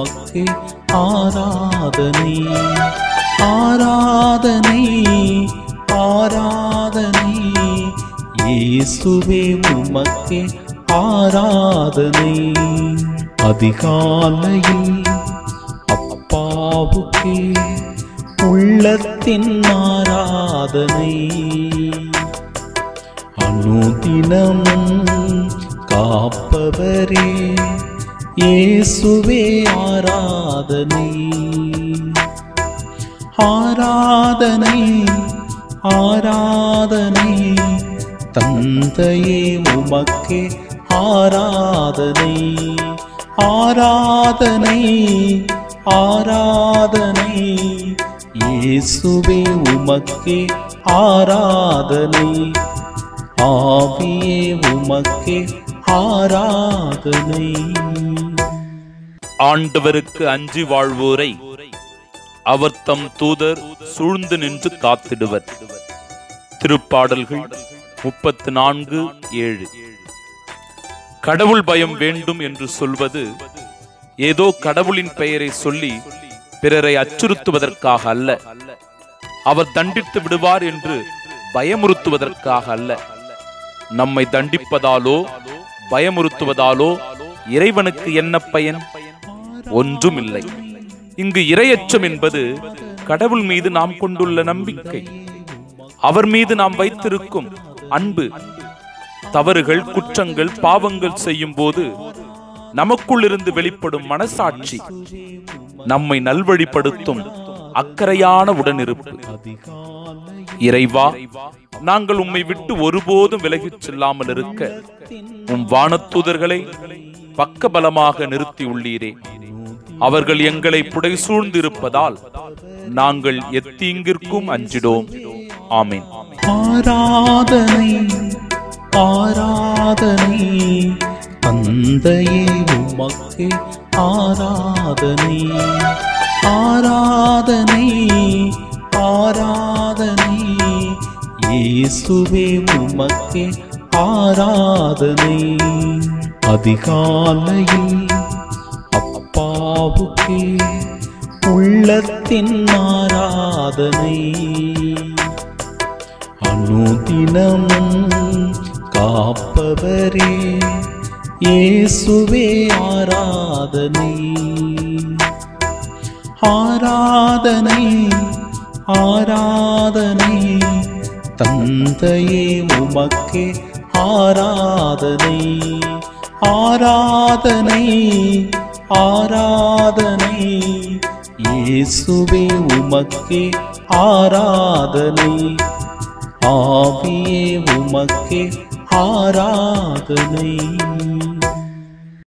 உமக்கே ஆராதனை ஆராதனை ஆராதனை இயேசுவே உமக்கே ஆராதனை அதிகாலையில் அப்பாவுக்கே உள்ளத்தின் ஆராதனை அனுதினமும் காப்பவரே இயேசுவே ஆராதனை ஆராதனை ஆராதனை தந்தையே உமக்கே ஆராதனை ஆராதனை ஆராதனை இயேசுவே உமக்கே ஆராதனை ஆவியே உமக்கே ஆராதனை ஆண்டவருக்கு அஞ்சி வாழ்வோரை அவர் தம் தூதர் சூழ்ந்து நின்று காத்திடுவர் திருப்பாடல்கள் முப்பத்து நான்கு ஏழு கடவுள் பயம் வேண்டும் என்று சொல்வது ஏதோ கடவுளின் பெயரை சொல்லி பிறரை அச்சுறுத்துவதற்காக அல்ல அவர் தண்டித்து விடுவார் என்று பயமுறுத்துவதற்காக அல்ல நம்மை தண்டிப்பதாலோ பயமுறுத்துவதாலோ இறைவனுக்கு என்ன பயன் ஒன்றுமில்லை இங்கு இரையச்சம் என்பது கடவுள் மீது நாம் கொண்டுள்ள நம்பிக்கை அவர் மீது நாம் வைத்திருக்கும் அன்பு தவறுகள் குற்றங்கள் பாவங்கள் செய்யும் போது நமக்குள் இருந்து வெளிப்படும் மனசாட்சி நம்மை நல்வழிப்படுத்தும் அக்கறையான உடனிருப்பு இறைவா நாங்கள் உம்மை விட்டு ஒருபோதும் விலகிச் செல்லாமல் இருக்க உம் வானத்தூதர்களை பக்கபலமாக நிறுத்தி உள்ளீரே அவர்கள் எங்களை புடைசூழ்ந்து இருப்பதால் நாங்கள் எத்தீங்கிற்கும் அஞ்சிடோம் ஆமென் ஆராதனை ஆராதனை தந்தையே உமக்கே ஆராதனை ஆராதனை ஆராதனை இயேசுவே உமக்கே ஆராதனை அதிகாலையில் அப்பாவுக்கே உள்ளத்தின் ஆராதனை அனுதினமும் காப்பவரே இயேசுவே ஆராதனை ஆராதனை ஆராதனை தந்தையே உமக்கே ஆராதனை ஆராதனை ஆராதனை இயேசுவே உமக்கே ஆராதனை ஆவியே உமக்கே ஆராதனை